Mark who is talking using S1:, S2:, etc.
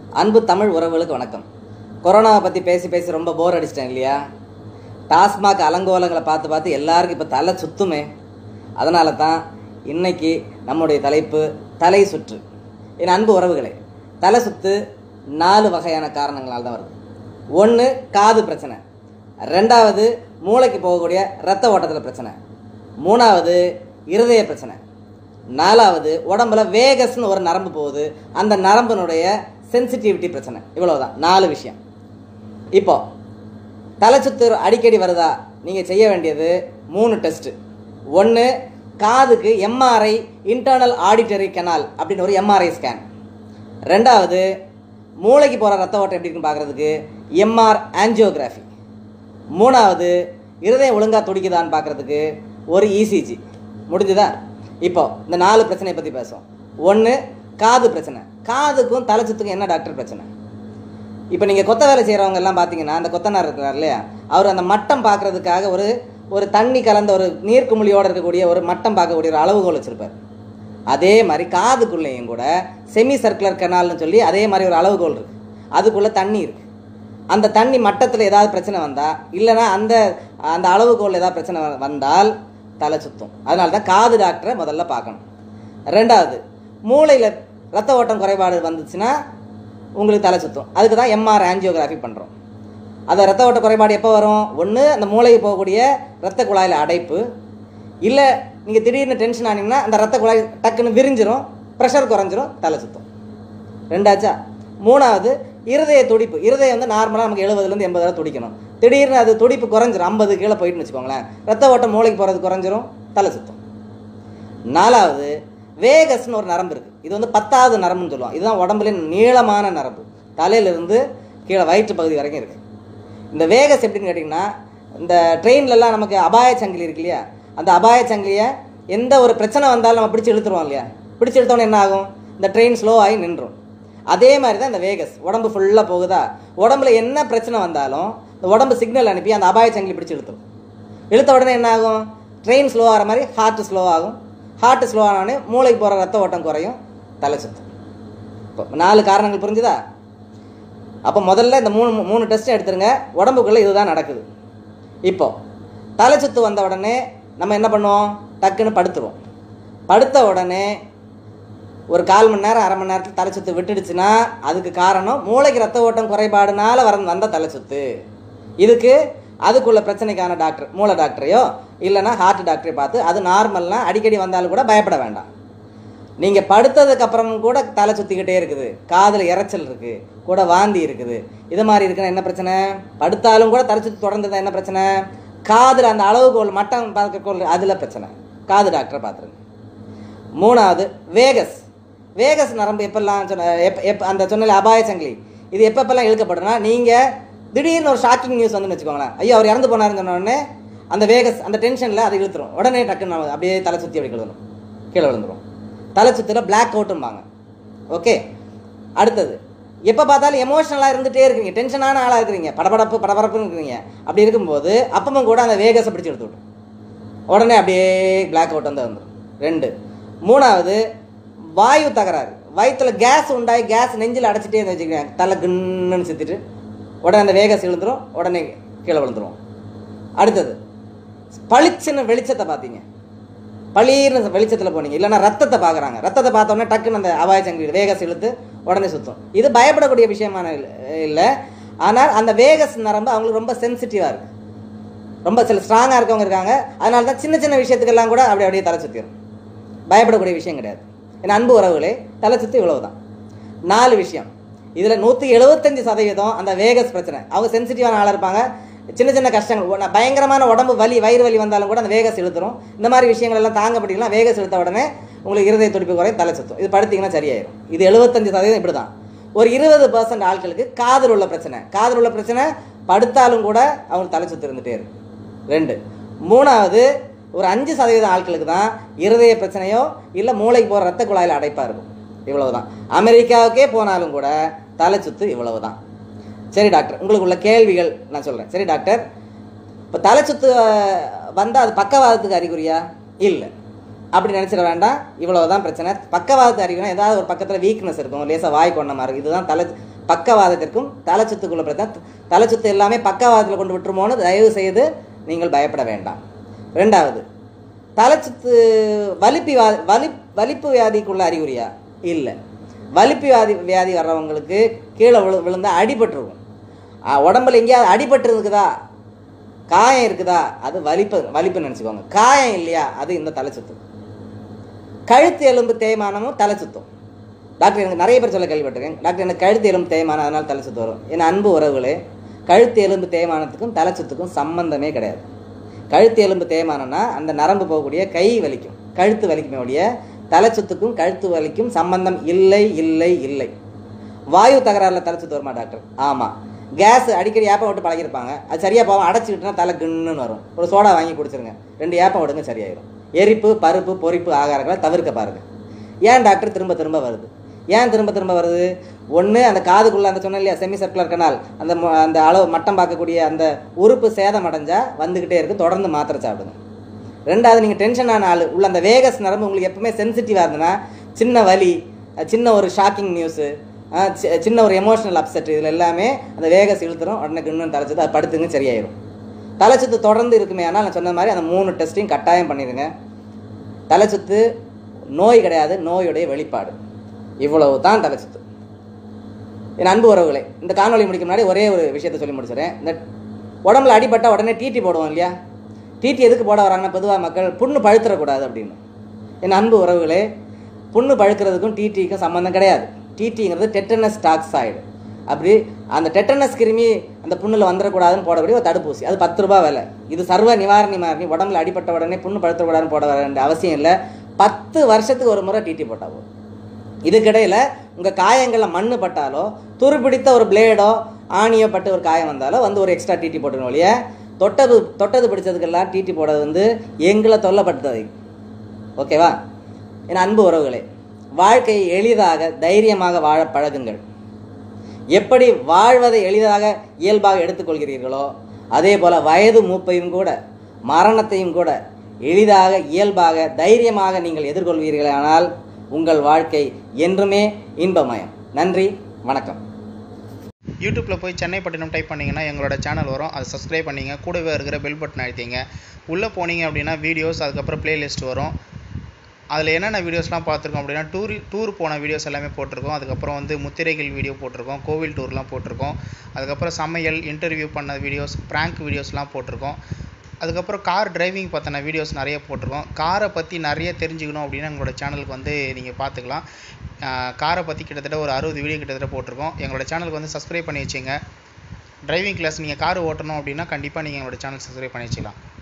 S1: அன்பு தமிழ் உறவுகளுக்கு வணக்கம் கொரோனாவை பற்றி பேசி பேசி ரொம்ப போர் அடிச்சிட்டேன் இல்லையா டாஸ்மாக் அலங்கோலங்களை பார்த்து பார்த்து எல்லாருக்கும் இப்போ தலை சுத்துமே அதனால தான் இன்னைக்கு நம்முடைய தலைப்பு தலை சுற்று என் அன்பு உறவுகளே தலை சுத்து நாலு வகையான காரணங்களால் தான் வருது ஒன்று காது பிரச்சனை ரெண்டாவது மூளைக்கு போகக்கூடிய ரத்த ஓட்டத்தில் பிரச்சனை மூணாவது இருதய பிரச்சனை நாலாவது உடம்புல வேகஸ்னு ஒரு நரம்பு போகுது அந்த நரம்பினுடைய சென்சிட்டிவிட்டி பிரச்சனை இவ்வளவுதான் நாலு விஷயம் இப்போ தலைச்சுத்து அடிக்கடி வருதா நீங்கள் செய்ய வேண்டியது மூணு டெஸ்ட்டு ஒன்று காதுக்கு எம்ஆர்ஐ இன்டர்னல் ஆடிட்டரி கெனால் அப்படின்னு ஒரு எம்ஆர்ஐ ஸ்கேன் ரெண்டாவது மூளைக்கு போகிற ரத்த ஓட்டம் எப்படி இருக்குன்னு பார்க்குறதுக்கு எம்ஆர் ஆஞ்சியோகிராஃபி மூணாவது இருதயம் ஒழுங்காக துடிக்குதான்னு பார்க்குறதுக்கு ஒரு இசிஜி முடிஞ்சுதா இப்போ இந்த நாலு பிரச்சனையை பற்றி பேசுவோம் ஒன்று காது பிரச்சனை காதுக்கும் தலைச்சுத்துக்கும் என்ன டாக்டர் பிரச்சனை இப்போ நீங்கள் கொத்த வேலை செய்கிறவங்க எல்லாம் பார்த்தீங்கன்னா அந்த கொத்தனார் இருக்கிறார் இல்லையா அவர் அந்த மட்டம் பார்க்குறதுக்காக ஒரு ஒரு தண்ணி கலந்த ஒரு நீர்க்குமிழியோடு இருக்கக்கூடிய ஒரு மட்டம் பார்க்கக்கூடிய ஒரு அளவுகோல் வச்சுருப்பார் அதே மாதிரி காதுக்குள்ளேயும் கூட செமி சர்க்குலர் கெனால்னு சொல்லி அதே மாதிரி ஒரு அளவுகோல் இருக்குது அதுக்குள்ளே தண்ணி இருக்குது அந்த தண்ணி மட்டத்தில் ஏதாவது பிரச்சனை வந்தால் இல்லைன்னா அந்த அந்த அளவுகோல் ஏதாவது பிரச்சனை வ- வந்தால் தலை சுத்தும் அதனால தான் காது டாக்டரை முதல்ல பார்க்கணும் ரெண்டாவது மூளையில் ரத்த ஓட்டம் குறைபாடு வந்துச்சுன்னா உங்களுக்கு தலை சுத்தும் அதுக்கு தான் எம்ஆர் ஆஞ்சியோகிராஃபி பண்ணுறோம் அந்த ரத்த ஓட்ட குறைபாடு எப்போ வரும் ஒன்று அந்த மூளைக்கு போகக்கூடிய ரத்த குழாயில் அடைப்பு இல்லை நீங்கள் திடீர்னு டென்ஷன் ஆனீங்கன்னா அந்த ரத்த குழாய் டக்குன்னு விரிஞ்சிரும் ப்ரெஷர் குறைஞ்சிரும் தலை சுத்தும் ரெண்டாச்சா மூணாவது இருதய துடிப்பு இருதயம் வந்து நார்மலாக நமக்கு எழுபதுலேருந்து எண்பது வரை துடிக்கணும் திடீர்னு அது துடிப்பு குறைஞ்சிரும் ஐம்பது கீழே போயிட்டுன்னு வச்சுக்கோங்களேன் ரத்த ஓட்டம் மூளைக்கு போகிறது குறைஞ்சிரும் தலை சுத்தம் நாலாவது வேகஸ்னு ஒரு நரம்பு இருக்குது இது வந்து பத்தாவது நரம்புன்னு சொல்லுவோம் இதுதான் உடம்புல நீளமான நரம்பு தலையிலிருந்து கீழே வயிற்று பகுதி வரைக்கும் இருக்குது இந்த வேகஸ் எப்படின்னு கேட்டிங்கன்னா இந்த ட்ரெயின்லலாம் நமக்கு அபாய சங்கிலி இருக்கு இல்லையா அந்த அபாய சங்கிலியை எந்த ஒரு பிரச்சனை வந்தாலும் நம்ம பிடிச்சி இழுத்துருவோம் இல்லையா பிடிச்சி இழுத்தோன்னே என்ன ஆகும் இந்த ட்ரெயின் ஸ்லோ ஆகி நின்றும் அதே மாதிரி தான் இந்த வேகஸ் உடம்பு ஃபுல்லாக போகுதா உடம்புல என்ன பிரச்சனை வந்தாலும் இந்த உடம்பு சிக்னல் அனுப்பி அந்த அபாய சங்கிலி பிடிச்சி இழுத்துரும் இழுத்த உடனே என்ன ஆகும் ட்ரெயின் ஸ்லோ ஆகிற மாதிரி ஹார்ட் ஸ்லோ ஆகும் ஹார்ட் ஸ்லோ ஆனோடனே மூளைக்கு போகிற ரத்த ஓட்டம் குறையும் தலை சுத்தும் இப்போ நாலு காரணங்கள் புரிஞ்சுதா அப்போ முதல்ல இந்த மூணு மூணு டெஸ்ட் எடுத்துருங்க உடம்புக்குள்ளே இதுதான் நடக்குது இப்போ தலை சுத்து வந்த உடனே நம்ம என்ன பண்ணுவோம் டக்குன்னு படுத்துருவோம் படுத்த உடனே ஒரு கால் மணி நேரம் அரை மணி நேரத்தில் தலை சுத்து விட்டுடுச்சுன்னா அதுக்கு காரணம் மூளைக்கு ரத்த ஓட்டம் குறைபாடுனால வர வந்த தலை சுத்து இதுக்கு அதுக்குள்ள பிரச்சனைக்கான டாக்டர் மூளை டாக்டரையோ இல்லைன்னா ஹார்ட் டாக்டரை பார்த்து அது நார்மல்னா அடிக்கடி வந்தாலும் கூட பயப்பட வேண்டாம் நீங்கள் படுத்ததுக்கு அப்புறம் கூட தலை சுற்றிக்கிட்டே இருக்குது காதில் இரைச்சல் இருக்குது கூட வாந்தி இருக்குது இது மாதிரி இருக்குன்னா என்ன பிரச்சனை படுத்தாலும் கூட தலை சுற்றி தொடர்ந்து என்ன பிரச்சனை காதில் அந்த அளவுகோல் மட்டம் பார்க்கக்கோள் அதில் பிரச்சனை காது டாக்டரை பார்த்துருங்க மூணாவது வேகஸ் வேகஸ் நரம்பு எப்பெல்லாம் சொன்ன எப்ப எப்போ அந்த சொன்ன அபாய சங்கிலி இது எப்பப்பெல்லாம் இழுக்கப்படும்னா நீங்கள் திடீர்னு ஒரு ஷாக்கிங் நியூஸ் வந்து வச்சுக்கோங்களேன் ஐயோ அவர் இறந்து போனாருன்னு சொன்ன உடனே அந்த வேகஸ் அந்த டென்ஷனில் அது இழுத்துரும் உடனே டக்குன்னு நம்ம அப்படியே தலை சுற்றி அப்படி விழுந்துரும் கீழே விழுந்துரும் தலை சுற்றில பிளாக் அவுட்டும்பாங்க ஓகே அடுத்தது எப்போ பார்த்தாலும் எமோஷனலாக இருந்துகிட்டே இருக்கீங்க டென்ஷனான ஆளாக இருக்கிறீங்க படபடப்பு படபடப்புன்னு இருக்கிறீங்க அப்படி இருக்கும்போது அப்பவும் கூட அந்த வேகஸை பிடிச்சி எடுத்து விட்ரும் உடனே அப்படியே பிளாக் அவுட் வந்து வந்துடும் ரெண்டு மூணாவது வாயு தகராறு வயிற்றுல கேஸ் உண்டாகி கேஸ் நெஞ்சில் அடைச்சிட்டே இருந்து வச்சுக்கிறேன் தலை குன்னு சுற்றிட்டு உடனே அந்த வேகஸ் விழுந்துரும் உடனே கீழே விழுந்துரும் அடுத்தது பளிச்சுன்னு வெளிச்சத்தை பார்த்தீங்க பளீர்னு வெளிச்சத்தில் போனீங்க இல்லைன்னா ரத்தத்தை பார்க்குறாங்க ரத்தத்தை பார்த்த உடனே டக்குன்னு அந்த அபாய சங்கிலி வேகஸ் இழுத்து உடனே சுத்தும் இது பயப்படக்கூடிய விஷயமான இல்லை ஆனால் அந்த வேகஸ் நரம்பு அவங்களுக்கு ரொம்ப சென்சிட்டிவாக இருக்குது ரொம்ப சில ஸ்ட்ராங்காக இருக்கவங்க இருக்காங்க அதனால தான் சின்ன சின்ன விஷயத்துக்கெல்லாம் கூட அப்படி அப்படியே தலை சுற்றிடும் பயப்படக்கூடிய விஷயம் கிடையாது என் அன்பு உறவுகளே தலை சுற்றி இவ்வளவு தான் நாலு விஷயம் இதில் நூற்றி எழுபத்தஞ்சு சதவீதம் அந்த வேகஸ் பிரச்சனை அவங்க சென்சிட்டிவான ஆளாக இருப்பாங்க சின்ன சின்ன கஷ்டங்கள் ஒ- பயங்கரமான உடம்பு வலி வயிறு வலி வந்தாலும் கூட அந்த வேகஸ் இழுத்துரும் இந்த மாதிரி விஷயங்கள் எல்லாம் தாங்க முடியலாம் வேகஸ் இழுத்த உடனே உங்களுக்கு இருதய துடிப்பு குறையும் தலை சுத்தும் இது படுத்தீங்கன்னா சரியாயிரும் இது எழுபத்தஞ்சு சதவீதம் இப்படி தான் ஒரு இருபது பர்சன்ட் ஆட்களுக்கு காதில் உள்ள பிரச்சனை காதில் உள்ள பிரச்சனை படுத்தாலும் கூட அவங்களுக்கு தலை சுத்து இருந்துகிட்டே இருக்கு ரெண்டு மூணாவது ஒரு அஞ்சு சதவீதம் ஆட்களுக்கு தான் இருதய பிரச்சனையோ இல்லை மூளைக்கு போகிற ரத்த குழாயில் அடைப்பாக இருக்கும் இவ்வளவு தான் அமெரிக்காவுக்கே போனாலும் கூட தலை சுத்து இவ்வளவு தான் சரி டாக்டர் உங்களுக்கு உள்ள கேள்விகள் நான் சொல்கிறேன் சரி டாக்டர் இப்போ தலை சுத்து வந்தால் அது பக்கவாதத்துக்கு அறிகுறியா இல்லை அப்படி நினச்சிட வேண்டாம் இவ்வளவு தான் பிரச்சனை பக்கவாதத்து அறிகுறினா ஏதாவது ஒரு பக்கத்தில் வீக்னஸ் இருக்கும் லேசாக வாய் கொண்ட மாதிரி இருக்கும் இதுதான் தலை பக்கவாதத்திற்கும் தலைச்சுத்துக்குள்ள பிரச்சனை தலைச்சுத்து எல்லாமே பக்கவாதத்தில் கொண்டு விட்டுருமோன்னு தயவு செய்து நீங்கள் பயப்பட வேண்டாம் ரெண்டாவது தலைச்சுத்து வலிப்பு வியாதி வலி வலிப்பு வியாதிக்குள்ள அறிகுறியா இல்லை வலிப்பு வியாதி வியாதி வர்றவங்களுக்கு கீழே விழு விழுந்தா அடிபட்டுருக்கும் ஆ, உடம்புல எங்கேயாவது அடிபட்டு இருக்குதா காயம் இருக்குதா அது வலிப்பு வலிப்புன்னு நினச்சிக்கோங்க காயம் இல்லையா அது இந்த தலைச்சுத்து கழுத்து எலும்பு தேய்மானமும் தலை சுத்தம் டாக்டர் எனக்கு நிறைய பேர் சொல்ல கேள்விப்பட்டிருக்கேன் டாக்டர் எனக்கு கழுத்து எலும்பு தேய்மானம் அதனால தலை சுத்தம் வரும் என் அன்பு உறவுகளே கழுத்து எலும்பு தேய்மானத்துக்கும் தலை சுத்துக்கும் சம்பந்தமே கிடையாது கழுத்து எலும்பு தேய்மானம்னா அந்த நரம்பு போகக்கூடிய கை வலிக்கும் கழுத்து வலிக்குமே ஒழிய தலை சுத்துக்கும் கழுத்து வலிக்கும் சம்பந்தம் இல்லை இல்லை இல்லை வாயு தகராறுல தலை சுத்து வருமா டாக்டர் ஆமாம் கேஸ் அடிக்கடி ஏப்பம் விட்டு பழகிருப்பாங்க அது சரியாக போகும் அடைச்சிக்கிட்டுனா தலை கிண்ணுன்னு வரும் ஒரு சோடா வாங்கி குடிச்சிருங்க ரெண்டு ஏப்பம் விடுங்க சரியாயிடும் எரிப்பு பருப்பு பொரிப்பு ஆகாரங்களை தவிர்க்க பாருங்க ஏன் டாக்டர் திரும்ப திரும்ப வருது ஏன் திரும்ப திரும்ப வருது ஒன்று அந்த காதுக்குள்ளே அந்த சொன்னேன் இல்லையா செமி சர்க்குலர் கனால் அந்த ம- அந்த அளவு மட்டம் பார்க்கக்கூடிய அந்த உறுப்பு சேதம் அடைஞ்சால் வந்துக்கிட்டே இருக்கு தொடர்ந்து மாத்திரை சாப்பிடுங்க ரெண்டாவது நீங்கள் டென்ஷனான ஆள் உள்ள அந்த வேகஸ் நரம்பு உங்களுக்கு எப்பவுமே சென்சிட்டிவாக இருந்ததுன்னா சின்ன வலி அஹ் சின்ன ஒரு ஷாக்கிங் நியூஸு சின்ன ஒரு எமோஷனல் அப்செட் இதில் எல்லாமே அந்த வேகஸ் இழுத்துரும் உடனே இன்னும் தலைச்சது அது படுத்துங்க சரியாயிடும் தலைச்சுத்து தொடர்ந்து இருக்குமே ஆனால் நான் சொன்ன மாதிரி அந்த மூணு டெஸ்ட்டையும் கட்டாயம் பண்ணிடுங்க தலைச்சுத்து நோய் கிடையாது நோயுடைய வெளிப்பாடு இவ்வளவு தான் தலைச்சுத்து என் அன்பு உறவுகளே இந்த காணொளி முடிக்க முன்னாடி ஒரே ஒரு விஷயத்தை சொல்லி முடிச்சிடுறேன் இந்த உடம்புல அடிபட்டா உடனே டிடி போடுவோம் இல்லையா டிடி எதுக்கு போட வராங்கன்னா பொதுவாக மக்கள் புண்ணு பழுத்துறக்கூடாது அப்படின்னு என் அன்பு உறவுகளே புண்ணு பழுக்கிறதுக்கும் டிடிக்கும் சம்மந்தம் கிடையாது டிடிங்கிறது டெட்டனஸ் டாக்ஸாய்டு அப்படி அந்த டெட்டனஸ் கிருமி அந்த புண்ணில் வந்துடக்கூடாதுன்னு போடக்கூடிய ஒரு தடுப்பூசி அது பத்து ரூபாய் விலை இது சர்வ நிவாரணி மாதிரி உடம்புல அடிபட்ட உடனே புண்ணு பழுத்தக்கூடாதுன்னு போட வேண்டிய அவசியம் இல்லை பத்து வருஷத்துக்கு ஒரு முறை டிடி போட்டால் போதும் இதுக்கிடையில் உங்கள் காயங்களில் மண்ணு பட்டாலோ துருப்பிடித்த ஒரு பிளேடோ ஆணியோ பட்டு ஒரு காயம் வந்தாலோ வந்து ஒரு எக்ஸ்ட்ரா டிடி போட்டுருணும் ஒழிய தொட்டது தொட்டது பிடிச்சதுக்கெல்லாம் டிடி போடுறது வந்து எங்களை தொல்லப்பட்டது ஓகேவா என் அன்பு உறவுகளே வாழ்க்கையை எளிதாக தைரியமாக வாழ பழகுங்கள் எப்படி வாழ்வதை எளிதாக இயல்பாக எடுத்துக்கொள்கிறீர்களோ அதே போல வயது மூப்பையும் கூட மரணத்தையும் கூட எளிதாக இயல்பாக தைரியமாக நீங்கள் எதிர்கொள்வீர்களானால் உங்கள் வாழ்க்கை என்றுமே இன்பமயம் நன்றி வணக்கம்
S2: யூடியூப்பில் போய் சென்னை பட்டினம் டைப் பண்ணிங்கன்னா எங்களோட சேனல் வரும் அதை சப்ஸ்கிரைப் பண்ணிங்க கூடவே இருக்கிற பெல் பட்டன் அழுத்திங்க உள்ளே போனீங்க அப்படின்னா வீடியோஸ் அதுக்கப்புறம் பிளேலிஸ்ட் வரும் அதில் என்னென்ன வீடியோஸ்லாம் பார்த்துருக்கோம் அப்படின்னா டூர் டூர் போன வீடியோஸ் எல்லாமே போட்டிருக்கோம் அதுக்கப்புறம் வந்து முத்திரைகள் வீடியோ போட்டிருக்கோம் கோவில் டூர்லாம் போட்டிருக்கோம் அதுக்கப்புறம் சமையல் இன்டர்வியூ பண்ண வீடியோஸ் ப்ராங்க் வீடியோஸ்லாம் போட்டிருக்கோம் அதுக்கப்புறம் கார் டிரைவிங் பற்றின வீடியோஸ் நிறைய போட்டிருக்கோம் காரை பற்றி நிறைய தெரிஞ்சுக்கணும் அப்படின்னா எங்களோட சேனலுக்கு வந்து நீங்கள் பார்த்துக்கலாம் காரை பற்றி கிட்டத்தட்ட ஒரு அறுபது வீடியோ கிட்டத்தட்ட போட்டிருக்கோம் எங்களோட சேனலுக்கு வந்து சப்ஸ்கிரைப் பண்ணி வச்சுங்க டிரைவிங் கிளாஸ் நீங்கள் கார் ஓட்டணும் அப்படின்னா கண்டிப்பாக நீங்கள் எங்களோட சேனல் சப்ஸ்கிரைப் பண்ணி வச்சுக்கலாம்